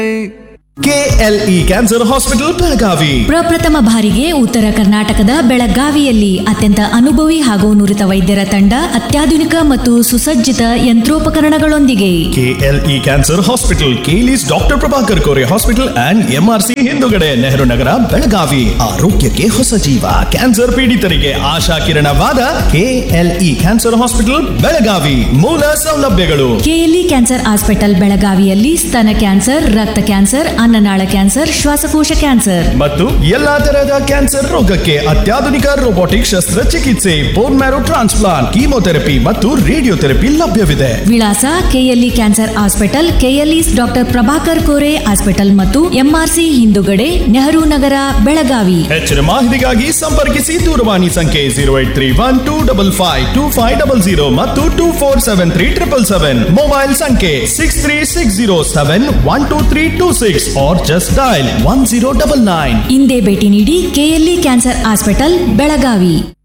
KLE cancer hospital Belagavi ಪ್ರಪ್ರಥಮ ಬಾರಿಗೆ ಉತ್ತರ ಕರ್ನಾಟಕದ ಬೆಳಗಾವಿಯಲ್ಲಿ ಅತ್ಯಂತ ಅನುಭವಿ ಹಾಗೂ ನುರಿತ ವೈದ್ಯರ ತಂಡ ಅತ್ಯಾಧುನಿಕ ಮತ್ತು ಸುಸಜ್ಜಿತ ಯಂತ್ರೋಪಕರಣಗಳೊಂದಿಗೆ KLE cancer hospital KLE's doctor Prabhakar Kore hospital and MRC ಹಿಂದುಗಡೆ ನೆಹರು ನಗರ ಬೆಳಗಾವಿ ಆರೋಗ್ಯಕ್ಕೆ ಹೊಸ ಜೀವ ಕ್ಯಾನ್ಸರ್ ಪೀಡಿತರಿಗೆ ಆಶಾ ಕಿರಣವಾದ ಕೆಎಲ್ಇ ಕ್ಯಾನ್ಸರ್ ಹಾಸ್ಪಿಟಲ್ ಬೆಳಗಾವಿ ಮೂಲ ಸೌಲಭ್ಯಗಳು ಕೆಎಲ್ಇ ಕ್ಯಾನ್ಸರ್ ಹಾಸ್ಪಿಟಲ್ ಬೆಳಗಾವಿಯಲ್ಲಿ ಸ್ತನ ಕ್ಯಾನ್ಸರ್ ರಕ್ತ ಕ್ಯಾನ್ಸರ್ ಅನ್ನನಾಳ ಕ್ಯಾನ್ಸರ್ ಶ್ವಾಸಕೋಶ ಕ್ಯಾನ್ಸರ್ ಮತ್ತು ಎಲ್ಲಾ ತರಹದ ಕ್ಯಾನ್ಸರ್ ರೋಗಕ್ಕೆ ಅತ್ಯಾಧುನಿಕ ರೋಬೋಟಿಕ್ ಶಸ್ತ್ರಚಿಕಿತ್ಸೆ ಬೋನ್ ಮ್ಯಾರೋ ಟ್ರಾನ್ಸ್ಪ್ಲಾಂಟ್ ಕೀಮೋಥೆರಪಿ ಮತ್ತು ರೇಡಿಯೋಥೆರಪಿ ಲಭ್ಯವಿದೆ ವಿಳಾಸ KLE cancer hospital KLE doctor Prabhakar Kore hospital ಮತ್ತು ಎಂಆರ್ಸಿ ಹಿಂದುಗಡೆ ನೆಹರು ನಗರ ಬೆಳಗಾವಿ ಹೆಚ್ಚಿನ ಮಾಹಿತಿಗಾಗಿ ಸಂಪರ್ಕಿಸಿ ದೂರವಾಣಿ ಸಂಖ್ಯೆ zero eight three one two double five two five double zero ಮತ್ತು two four seven three triple seven mobile ಸಂಖ್ಯೆ six three six zero seven one two three two six or just dial one zero double nine ಇಂದೇ ಭೇಟಿ ನೀಡಿ KLE cancer hospital Belagavi